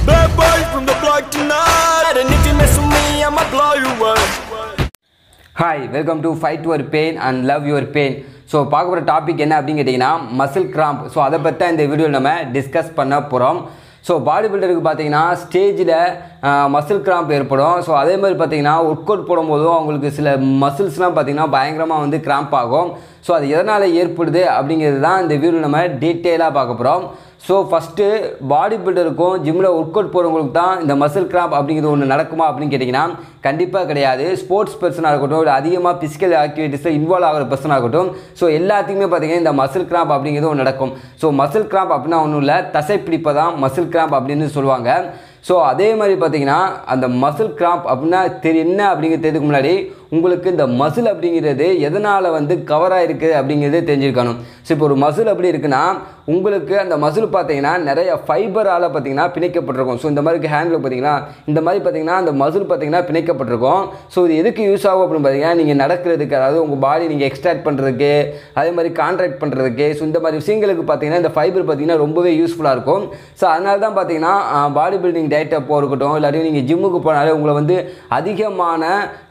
Bad boy from the block tonight. And if you mess with me, I'ma blow you away. Hi welcome to fight your pain and love your pain so பார்க்க போகிற topic என்ன அப்படின்னு கேட்டிங்கன்னா muscle cramp so அதை பற்றி தான் இந்த வீடியோவில் நம்ம டிஸ்கஸ் பண்ண போகிறோம் ஸோ பாடி பில்டருக்கு பார்த்தீங்கன்னா ஸ்டேஜில் மசில் கிராம்ப் ஏற்படும் ஸோ அதே மாதிரி பார்த்தீங்கன்னா ஒர்க் அவுட் போடும்போதும் அவங்களுக்கு சில மசில்ஸ்லாம் பார்த்தீங்கன்னா பயங்கரமாக வந்து கிராம்ப் ஆகும் ஸோ அது எதனால் ஏற்படுது அப்படிங்கிறது தான் இந்த வீடியோ நம்ம டீட்டெயிலாக பார்க்க போகிறோம் ஸோ ஃபஸ்ட்டு பாடி பில்டருக்கும் ஜிம்மில் ஒர்க் அவுட் போகிறவங்களுக்கு தான் இந்த மசில் கிராம்ப் அப்படிங்கிறது ஒன்று நடக்குமா அப்படின்னு கேட்டிங்கன்னா கண்டிப்பாக கிடையாது ஸ்போர்ட்ஸ் பர்சனாக இருக்கட்டும் இல்லை அதிகமாக ஃபிசிக்கல் ஆக்டிவிட்டீஸில் இன்வால்வ் ஆகிற பர்சனாக இருக்கட்டும் ஸோ எல்லாத்துக்குமே பார்த்தீங்கன்னா இந்த மசில் கிராம்ப் அப்படிங்கிறது ஒன்று நடக்கும் ஸோ மசில் கிராம்ப் அப்படின்னா ஒன்றும் இல்லை தசை பிடிப்பை தான் மசில் கிராம்ப் அப்படின்னு சொல்லுவாங்க ஸோ அதே மாதிரி பார்த்தீங்கன்னா அந்த மசில் கிராம்ப் அப்படின்னா தெரி என்ன அப்படிங்கிறது தெரியுதுக்கு முன்னாடி உங்களுக்கு இந்த மசில் அப்படிங்கிறது எதனால் வந்து கவர் ஆகிருக்கு அப்படிங்கிறது தெரிஞ்சிருக்கணும் ஸோ இப்போ ஒரு மசில் அப்படி இருக்குன்னா உங்களுக்கு அந்த மசில் பார்த்தீங்கன்னா நிறைய ஃபைபரால் பார்த்தீங்கன்னா பிணைக்கப்பட்டிருக்கும் ஸோ இந்த மாதிரி ஹேண்டில் பார்த்தீங்கன்னா இந்த மாதிரி பார்த்தீங்கன்னா அந்த மசில் பார்த்தீங்கன்னா பிணைக்கப்பட்டிருக்கும் ஸோ இது எதுக்கு யூஸ் ஆகும் அப்படின்னு பார்த்தீங்கன்னா நீங்கள் நடக்கிறதுக்கு அதாவது உங்கள் பாடி நீங்கள் எக்ஸ்ட்ராக்ட் பண்ணுறதுக்கு அதே மாதிரி கான்ட்ராக்ட் பண்ணுறதுக்கு ஸோ இந்த மாதிரி விஷயங்களுக்கு பார்த்தீங்கன்னா இந்த ஃபைபர் பார்த்தீங்கன்னா ரொம்பவே யூஸ்ஃபுல்லாக இருக்கும் ஸோ அதனால தான் பார்த்தீங்கன்னா பாடி பில்டிங் டயட்டை போகிறக்கட்டும் இல்லாட்டி நீங்கள் ஜிம்முக்கு போனாலே உங்களை வந்து அதிகமான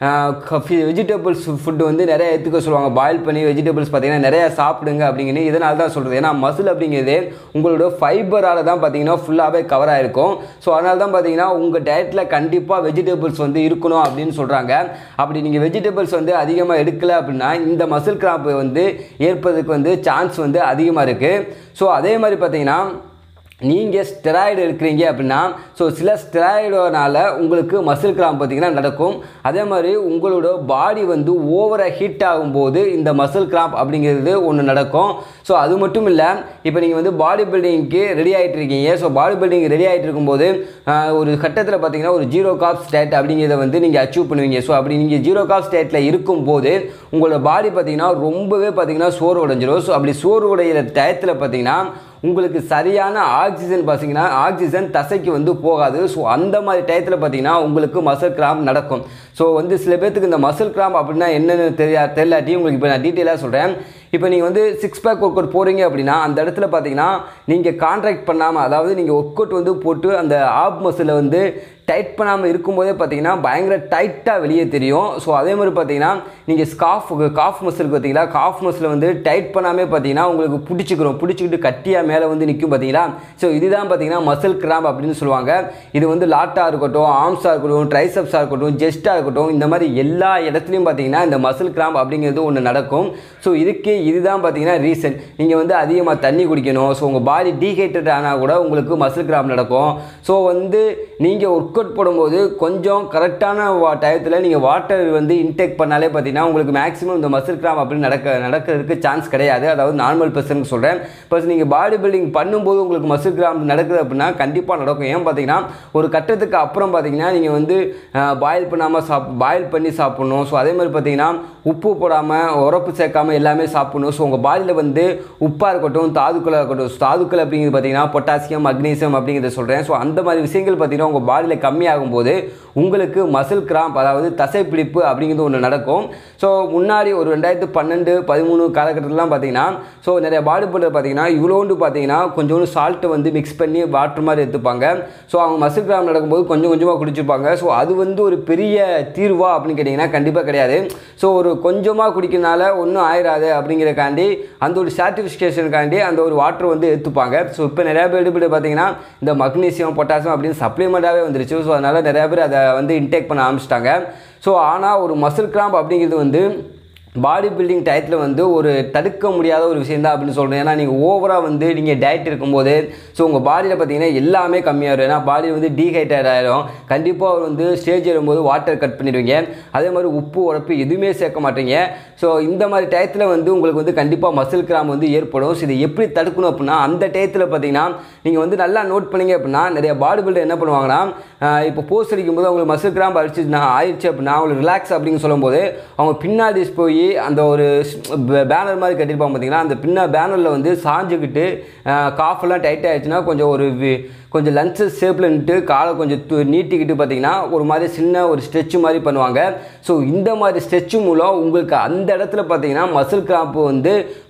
வெஜிடபிள்ஸ் ஃபுட்டு வந்து நிறைய எடுத்துக்க சொல்லுவாங்க பாயில் பண்ணி வெஜிடபிள்ஸ் பார்த்தீங்கன்னா நிறைய சாப்பிடுங்க அப்படிங்கிறது இதனால தான் சொல்கிறது ஏன்னா மசில் அப்படிங்கிறது உங்களோட ஃபைபரால் தான் பார்த்தீங்கன்னா ஃபுல்லாகவே கவர் ஆகிருக்கும் ஸோ அதனால தான் பார்த்தீங்கன்னா உங்கள் டயட்டில் கண்டிப்பாக வெஜிடபிள்ஸ் வந்து இருக்கணும் அப்படின்னு சொல்கிறாங்க அப்படி நீங்கள் வெஜிடபிள்ஸ் வந்து அதிகமாக எடுக்கலை அப்படின்னா இந்த மசில் கிராம்ப் வந்து ஏற்பதற்கு வந்து சான்ஸ் வந்து அதிகமாக இருக்குது ஸோ அதே மாதிரி பார்த்தீங்கன்னா நீங்கள் ஸ்டெராய்டு எடுக்கிறீங்க அப்படின்னா ஸோ சில ஸ்டெராய்டுனால உங்களுக்கு மசில் கிராம் பார்த்தீங்கன்னா நடக்கும் அதே மாதிரி உங்களோட பாடி வந்து ஓவராக ஹீட் ஆகும்போது இந்த மசில் கிராம்ப் அப்படிங்கிறது ஒன்று நடக்கும் ஸோ அது மட்டும் இல்லை இப்போ நீங்கள் வந்து பாடி பில்டிங்க்கு ரெடி ஆகிட்டு இருக்கீங்க ஸோ பாடி பில்டிங் ரெடி ஆகிட்டு இருக்கும்போது ஒரு கட்டத்தில் பார்த்தீங்கன்னா ஒரு ஜீரோ காப் ஸ்டேட் அப்படிங்கிறத வந்து நீங்கள் அச்சீவ் பண்ணுவீங்க ஸோ அப்படி நீங்கள் ஜீரோ காப் ஸ்டேட்டில் இருக்கும்போது உங்களோட பாடி பார்த்தீங்கன்னா ரொம்பவே பார்த்தீங்கன்னா சோறு உடைஞ்சிரும் ஸோ அப்படி சோறு உடையிற டயத்தில் பார்த்தீங்கன்னா உங்களுக்கு சரியான ஆக்சிஜன் பார்த்தீங்கன்னா ஆக்சிஜன் தசைக்கு வந்து போகாது ஸோ அந்த மாதிரி டயத்தில் பார்த்தீங்கன்னா உங்களுக்கு மசில் கிராம் நடக்கும் ஸோ வந்து சில பேர்த்துக்கு இந்த மசில் கிராம் அப்படின்னா என்னென்னு தெரியா தெரியலாட்டி உங்களுக்கு இப்போ நான் டீட்டெயிலாக சொல்கிறேன் இப்போ நீங்கள் வந்து சிக்ஸ் பேக் ஒர்க் அவுட் போகிறீங்க அப்படின்னா அந்த இடத்துல பார்த்தீங்கன்னா நீங்கள் கான்ட்ராக்ட் பண்ணாமல் அதாவது நீங்கள் ஒர்க் அவுட் வந்து போட்டு அந்த ஆப் மசிலை வந்து டைட் பண்ணாமல் இருக்கும்போதே பார்த்தீங்கன்னா பயங்கர டைட்டாக வெளியே தெரியும் ஸோ அதே மாதிரி பார்த்தீங்கன்னா நீங்கள் ஸ்காஃப் காஃப் மசிலுக்கு பார்த்தீங்களா காஃப் மசில் வந்து டைட் பண்ணாமே பார்த்தீங்கன்னா உங்களுக்கு பிடிச்சிக்கிறோம் பிடிச்சிக்கிட்டு கட்டியாக மேலே வந்து நிற்கும் பார்த்தீங்களா ஸோ இதுதான் பார்த்தீங்கன்னா மசில் கிராம்ப் அப்படின்னு சொல்லுவாங்க இது வந்து லாட்டாக இருக்கட்டும் ஆர்ம்ஸாக இருக்கட்டும் ட்ரைசப்ஸாக இருக்கட்டும் ஜெஸ்ட்டாக இருக்கட்டும் இந்த மாதிரி எல்லா இடத்துலையும் பார்த்தீங்கன்னா இந்த மசில் கிராம்ப் அப்படிங்கிறது ஒன்று நடக்கும் ஸோ இதுக்கு இதுதான் பார்த்தீங்கன்னா ரீசன் நீங்கள் வந்து அதிகமாக தண்ணி குடிக்கணும் ஸோ உங்கள் பாடி டீஹைட்ரேட் ஆனால் கூட உங்களுக்கு மசில் கிராம்ப் நடக்கும் ஸோ வந்து நீங்கள் ஒர்க் அவுட் போடும்போது கொஞ்சம் கரெக்டான வா டயத்தில் நீங்கள் வாட்டர் வந்து இன்டேக் பண்ணாலே பார்த்தீங்கன்னா உங்களுக்கு மேக்ஸிமம் இந்த மசில் கிராம் அப்படின்னு நடக்க நடக்கிறதுக்கு சான்ஸ் கிடையாது அதாவது நார்மல் பர்சனுக்கு சொல்கிறேன் ப்ளஸ் நீங்கள் பாடி பில்டிங் பண்ணும்போது உங்களுக்கு மசில் கிராம் நடக்குது அப்படின்னா கண்டிப்பாக நடக்கும் ஏன் பார்த்தீங்கன்னா ஒரு கட்டத்துக்கு அப்புறம் பார்த்தீங்கன்னா நீங்கள் வந்து பாயில் பண்ணாமல் சாப் பாயில் பண்ணி சாப்பிட்ணும் ஸோ அதே மாதிரி பார்த்தீங்கன்னா உப்பு போடாமல் உரப்பு சேர்க்காமல் எல்லாமே சாப்பிடணும் ஸோ உங்கள் பாடியில் வந்து உப்பாக இருக்கட்டும் தாதுக்களாக இருக்கட்டும் தாதுக்கள் அப்படிங்கிறது பார்த்தீங்கன்னா பொட்டாசியம் மக்னீசியம் அப்படிங்கிறத சொல்கிறேன் ஸோ அந்த மாதிரி விஷயங்கள் பார்த்தீங்கன்னா உங்கள் பாடியில் கம்மியாகும் போது உங்களுக்கு மசில் கிராம்ப் அதாவது தசைப்பிடிப்பு அப்படிங்கிறது ஒன்று நடக்கும் ஸோ முன்னாடி ஒரு ரெண்டாயிரத்து பன்னெண்டு பதிமூணு காலகட்டத்திலலாம் பார்த்தீங்கன்னா ஸோ நிறைய பாடி பில்டர் பார்த்தீங்கன்னா இவ்வளோண்டு பார்த்தீங்கன்னா கொஞ்சோண்டு சால்ட்டை வந்து மிக்ஸ் பண்ணி வாட்டர் மாதிரி எடுத்துப்பாங்க ஸோ அவங்க மசில் கிராம் நடக்கும்போது கொஞ்சம் கொஞ்சமாக குடிச்சிருப்பாங்க ஸோ அது வந்து ஒரு பெரிய தீர்வா அப்படின்னு கேட்டிங்கன்னா கண்டிப்பாக கிடையாது ஸோ ஒரு கொஞ்சமாக குடிக்கிறனால ஒன்றும் ஆயிராது அப்படிங்கிறக்காண்டி அந்த ஒரு சாட்டிஃபிகேஷனுக்காண்டி அந்த ஒரு வாட்டர் வந்து எடுத்துப்பாங்க ஸோ இப்போ நிறையா பேர் எடுப்பிட்டு பார்த்தீங்கன்னா இந்த மக்னீசியம் பொட்டாசியம் அப்படின்னு சப்ளிமெண்ட்டாகவே வந்துருச்சு ஸோ அதனால் நிறையா பேர் அதை வந்து இன்டேக் பண்ண ஆரம்பிச்சிட்டாங்க ஸோ ஆனால் ஒரு மசில் கிராம்ப் அப்படிங்கிறது வந்து பாடி பில்டிங் டயத்தில் வந்து ஒரு தடுக்க முடியாத ஒரு விஷயம் தான் அப்படின்னு சொல்கிறேன் ஏன்னா நீங்கள் ஓவராக வந்து நீங்கள் டயட் இருக்கும்போது ஸோ உங்கள் பாடியில் பார்த்தீங்கன்னா எல்லாமே கம்மியாகிடும் ஏன்னா பாடி வந்து டீஹைட்ரேட் ஆகிடும் கண்டிப்பாக வந்து ஸ்டேஜ் ஏறும்போது வாட்டர் கட் பண்ணிடுவீங்க அதே மாதிரி உப்பு உரப்பு எதுவுமே சேர்க்க மாட்டீங்க ஸோ இந்த மாதிரி டயத்தில் வந்து உங்களுக்கு வந்து கண்டிப்பாக மசில் கிராம் வந்து ஏற்படும் ஸோ இதை எப்படி தடுக்கணும் அப்படின்னா அந்த டயத்தில் பார்த்தீங்கன்னா நீங்கள் வந்து நல்லா நோட் பண்ணீங்க அப்படின்னா நிறைய பாடி பில்டர் என்ன பண்ணுவாங்கன்னா இப்போ போஸ்ட் அடிக்கும்போது அவங்களுக்கு மசில் கிராம் அடிச்சுன்னா ஆயிடுச்சு அப்படின்னா அவங்களுக்கு ரிலாக்ஸ் அப்படின்னு சொல்லும்போது அவங்க பின்னாடி போய் அந்த ஒரு பேனர் மாதிரி கட்டியிருப்பாங்க பார்த்தீங்கன்னா அந்த பின்ன பேனரில் வந்து சாஞ்சுக்கிட்டு காஃபெல்லாம் டைட் ஆயிடுச்சுன்னா கொஞ்சம் ஒரு வி- கொஞ்சம் லன்ச் ஷேப்பில் நின்று காலை கொஞ்சம் து- நீட்டிக்கிட்டு பார்த்தீங்கன்னா ஒரு மாதிரி சின்ன ஒரு ஸ்ட்ரெச் மாதிரி பண்ணுவாங்க ஸோ இந்த மாதிரி ஸ்ட்ரெச் மூலம் உங்களுக்கு அந்த இடத்துல பார்த்தீங்கன்னா மசில் கிராம்ப் வந்து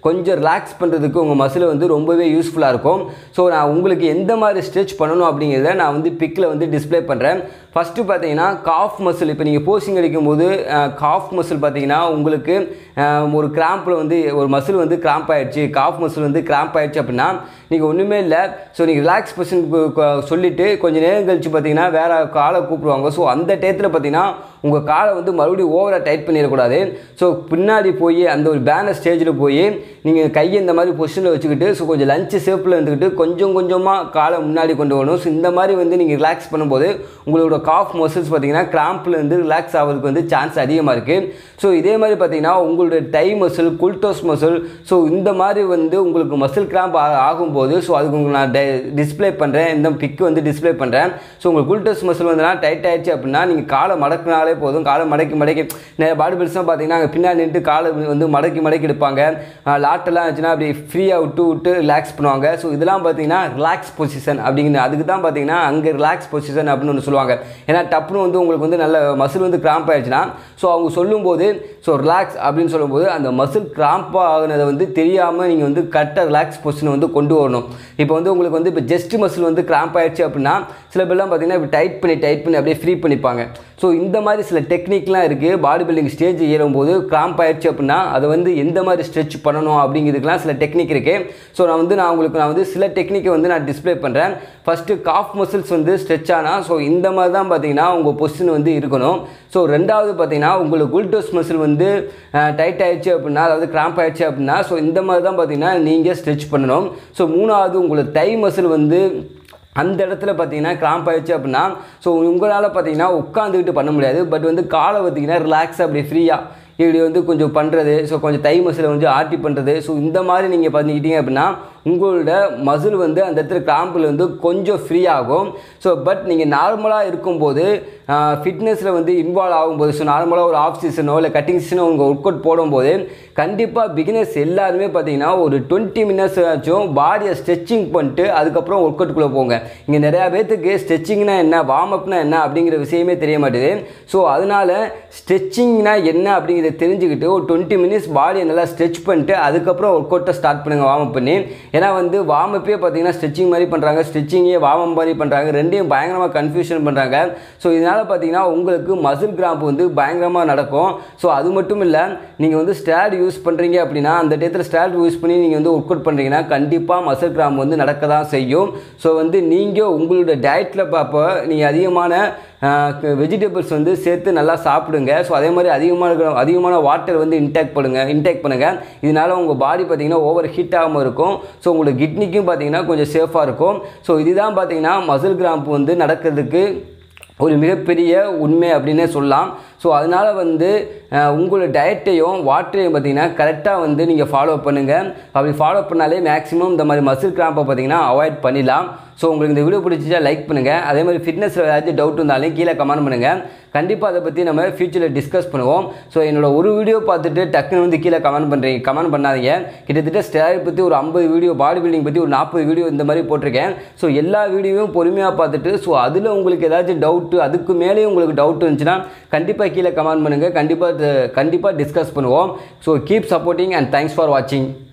கொஞ்சம் ரிலாக்ஸ் பண்ணுறதுக்கு உங்கள் மசில் வந்து ரொம்பவே யூஸ்ஃபுல்லாக இருக்கும் ஸோ நான் உங்களுக்கு எந்த மாதிரி ஸ்ட்ரெச் பண்ணணும் அப்படிங்கிறத நான் வந்து பிக்கில் வந்து டிஸ்ப்ளே பண்ணுறேன் ஃபஸ்ட்டு பார்த்தீங்கன்னா காஃப் மசில் இப்போ நீங்கள் போஸ்டிங் அடிக்கும்போது காஃப் மசில் பார்த்தீங்கன்னா உங்களுக்கு அஹ், ஒரு கிராம்பில் வந்து ஒரு மசில் வந்து கிராம்ப் ஆயிடுச்சு காஃப் மசில் வந்து கிராம்ப் ஆயிடுச்சு அப்படின்னா நீங்கள் ஒன்றுமே இல்லை ஸோ நீங்கள் ரிலாக்ஸ் பர்சன் சொல்லிவிட்டு கொஞ்சம் நேரம் கழிச்சு பார்த்தீங்கன்னா வேறு காலை கூப்பிடுவாங்க ஸோ அந்த டயத்தில் பார்த்தீங்கன்னா உங்கள் காலை வந்து மறுபடியும் ஓவராக டைட் பண்ணிடக்கூடாது ஸோ பின்னாடி போய் அந்த ஒரு பேனர் ஸ்டேஜில் போய் நீங்கள் கையை இந்த மாதிரி பொசிஷனில் வச்சுக்கிட்டு ஸோ கொஞ்சம் லஞ்சு ஷேப்பில் இருந்துக்கிட்டு கொஞ்சம் கொஞ்சமாக காலை முன்னாடி கொண்டு வரணும் ஸோ இந்த மாதிரி வந்து நீங்கள் ரிலாக்ஸ் பண்ணும்போது உங்களோட காஃப் மசில்ஸ் பார்த்தீங்கன்னா கிராம்பில் வந்து ரிலாக்ஸ் ஆகிறதுக்கு வந்து சான்ஸ் அதிகமாக இருக்குது ஸோ இதே மாதிரி பார்த்தீங்கன்னா உங்களுடைய thigh muscle glutes muscle so இந்த மாதிரி வந்து உங்களுக்கு மசில் கிராம்ப் ஆகும்போது ஸோ அதுக்கு உங்களுக்கு நான் டிஸ்ப்ளே பண்ணுறேன் இந்த பிக்கு வந்து டிஸ்ப்ளே பண்ணுறேன் ஸோ உங்களுக்கு குல்டோஸ் மசில் வந்து டைட் ஆயிடுச்சு அப்படின்னா நீங்கள் காலை மடக்குனாலே போதும் காலை மடக்கி மடக்கி நிறைய பாடி பில்ஸ்லாம் பார்த்தீங்கன்னா அங்கே பின்னாடி நின்று காலை வந்து மடக்கி மடக்கி எடுப்பாங்க லாட்டெல்லாம் இருந்துச்சுன்னா அப்படி ஃப்ரீயாக விட்டு விட்டு ரிலாக்ஸ் பண்ணுவாங்க ஸோ இதெல்லாம் பார்த்தீங்கன்னா ரிலாக்ஸ் பொசிஷன் அப்படிங்கிற அதுக்கு தான் பார்த்தீங்கன்னா அங்கே ரிலாக்ஸ் பொசிஷன் அப்படின்னு ஒன்று சொல்லுவாங்க ஏன்னா டப்புன்னு வந்து உங்களுக்கு வந்து நல்ல மசில் வந்து கிராம்ப் ஆயிடுச்சுன்னா ஸோ அவங்க சொல்லும்போது ஸோ ரிலாக்ஸ் அப்படின்னு சொல்லும்போது அந்த மசில் கிராம்ப் ஆகுனதை வந்து தெரியாமல் நீங்கள் வந்து கரெக்டாக ரிலாக்ஸ் பொசிஷனை வந்து கொண்டு வரணும் இப்போ வந்து உங்களுக்கு வந்து இப்போ ஜஸ்ட் மசில் வந்து கிராம்ப் ஆயிடுச்சு அப்படின்னா சில பேர்லாம் பார்த்தீங்கன்னா இப்போ டைட் பண்ணி டைட் பண்ணி அப்படியே ஃப்ரீ பண்ணிப்பாங்க ஸோ இந்த மாதிரி சில டெக்னிக்லாம் இருக்குது பாடி பில்டிங் ஸ்டேஜ் ஏறும்போது கிராம்ப் ஆயிடுச்சு அப்படின்னா அதை வந்து எந்த மாதிரி ஸ்ட்ரெச் பண்ணணும் அப்படிங்கிறதுக்குலாம் சில டெக்னிக் இருக்குது ஸோ நான் வந்து நான் உங்களுக்கு நான் வந்து சில டெக்னிக்கை வந்து நான் டிஸ்ப்ளே பண்ணுறேன் ஃபஸ்ட்டு காஃப் மசில்ஸ் வந்து ஸ்ட்ரெச் ஆனால் ஸோ இந்த மாதிரி தான் பார்த்தீங்கன்னா உங்கள் பொசிஷன் வந்து இருக்கணும் ஸோ ரெண்டாவது பார்த்தீங்கன்னா உங்களுக்கு குல்டோஸ் மசில் வந்து டைட் ஆயிடுச்சு அப்படின்னா அதாவது கிராம்ப் ஆயிடுச்சு அப்படின்னா ஸோ இந்த மாதிரி தான் பார்த்தீங்கன்னா நீங்கள் ஸ்ட்ரெச் பண்ணணும் ஸோ மூணாவது உங்களுக்கு தை மசில் வந்து அந்த இடத்துல பார்த்தீங்கன்னா கிராம்ப் ஆயிடுச்சு அப்படின்னா ஸோ உங்களால் பார்த்தீங்கன்னா உட்காந்துக்கிட்டு பண்ண முடியாது பட் வந்து காலை பார்த்தீங்கன்னா ரிலாக்ஸாக அப்படி ஃப்ரீயாக இப்படி வந்து கொஞ்சம் பண்ணுறது ஸோ கொஞ்சம் தை மசிலை வந்து ஆட்டி பண்ணுறது ஸோ இந்த மாதிரி நீங்கள் பண்ணிக்கிட்டீங்க அப்படின்னா உங்களோட மசில் வந்து அந்த இடத்துல கிராம்பில் வந்து கொஞ்சம் ஃப்ரீ ஆகும் ஸோ பட் நீங்கள் நார்மலாக இருக்கும்போது ஃபிட்னஸில் வந்து இன்வால்வ் ஆகும்போது ஸோ நார்மலாக ஒரு ஆஃப் சீசனோ இல்லை கட்டிங் சீசனோ உங்கள் ஒர்க் அவுட் போடும்போது கண்டிப்பாக பிகினர்ஸ் எல்லாருமே பார்த்தீங்கன்னா ஒரு டுவெண்ட்டி மினிட்ஸ் ஆச்சும் பாடியை ஸ்ட்ரெச்சிங் பண்ணிட்டு அதுக்கப்புறம் ஒர்க் அவுட்குள்ளே போங்க இங்கே நிறையா பேர்த்துக்கு ஸ்ட்ரெச்சிங்னா என்ன வார்ம் அப்னா என்ன அப்படிங்கிற விஷயமே தெரிய மாட்டேது ஸோ அதனால ஸ்ட்ரெச்சிங்னா என்ன அப்படிங்கிறத தெரிஞ்சுக்கிட்டு ஒரு டுவெண்ட்டி மினிட்ஸ் பாடியை நல்லா ஸ்ட்ரெச் பண்ணிட்டு அதுக்கப்புறம் ஒர்க் அவுட்டை ஸ்டார்ட் பண்ணுங்கள் வார்ம் அப் பண்ணி ஏன்னா வந்து வார்ம் அப்பே பார்த்தீங்கன்னா ஸ்ட்ரெச்சிங் மாதிரி பண்ணுறாங்க ஸ்ட்ரெச்சிங்கே வார்ம் அப் மாதிரி பண்ணுறாங்க ரெண்டையும் பயங்கரமாக கன்ஃபியூஷன் பண்ணுறாங்க ஸோ இதனால் பார்த்தீங்கன்னா உங்களுக்கு மசில் கிராம்ப் வந்து பயங்கரமாக நடக்கும் ஸோ அது மட்டும் இல்லை நீங்கள் வந்து ஸ்டேட் யூஸ் பண்ணுறீங்க அப்படின்னா அந்த டயத்தில் ஸ்டேட் யூஸ் பண்ணி நீங்கள் வந்து ஒர்க் அவுட் பண்ணுறீங்கன்னா கண்டிப்பாக மசில் கிராம்ப் வந்து நடக்க தான் செய்யும் ஸோ வந்து நீங்கள் உங்களோட டயட்டில் பார்ப்போ நீங்கள் அதிகமான வெஜிடபிள்ஸ் வந்து சேர்த்து நல்லா சாப்பிடுங்க ஸோ அதே மாதிரி அதிகமாக இருக்கிற அதிகமான வாட்டர் வந்து இன்டேக் பண்ணுங்க இன்டேக் பண்ணுங்கள் இதனால உங்கள் பாடி பார்த்தீங்கன்னா ஓவர் ஹீட் ஆகாமல் இருக்கும் ஸோ உங்களோட கிட்னிக்கும் பார்த்தீங்கன்னா கொஞ்சம் சேஃபாக இருக்கும் ஸோ இதுதான் பார்த்தீங்கன்னா மசில் கிராம்ப் வந்து நடக்கிறதுக்கு ஒரு மிகப்பெரிய உண்மை அப்படின்னே சொல்லலாம் ஸோ அதனால் வந்து அஹ், உங்களோட டயட்டையும் வாட்டரையும் பார்த்தீங்கன்னா கரெக்டாக வந்து நீங்கள் ஃபாலோ பண்ணுங்கள் அப்படி ஃபாலோ பண்ணாலே மேக்ஸிமம் இந்த மாதிரி மசில் கிராம்பை பார்த்தீங்கன்னா அவாய்ட் பண்ணிடலாம் ஸோ உங்களுக்கு இந்த வீடியோ பிடிச்சிச்சா லைக் பண்ணுங்கள் அதே மாதிரி ஃபிட்னஸில் ஏதாச்சும் டவுட் இருந்தாலும் கீழே கமெண்ட் பண்ணுங்கள் கண்டிப்பாக அதை பற்றி நம்ம ஃபியூச்சரில் டிஸ்கஸ் பண்ணுவோம் ஸோ என்னோட ஒரு வீடியோ பார்த்துட்டு டக்குன்னு வந்து கீழே கமெண்ட் பண்ணுறீங்க கமெண்ட் பண்ணாதீங்க கிட்டத்தட்ட ஸ்டேர் பற்றி ஒரு ஐம்பது வீடியோ பாடி பில்டிங் பற்றி ஒரு நாற்பது வீடியோ இந்த மாதிரி போட்டிருக்கேன் ஸோ எல்லா வீடியோவும் பொறுமையாக பார்த்துட்டு ஸோ அதில் உங்களுக்கு ஏதாச்சும் டவுட்டு அதுக்கு மேலேயும் உங்களுக்கு டவுட் இருந்துச்சுன்னா கண்டிப்பாக கீழே கமெண்ட் பண்ணுங்கள் கண்டிப்பாக கண்டிப்பாக டிஸ்கஸ் பண்ணுவோம் so keep supporting and thanks for வாட்சிங்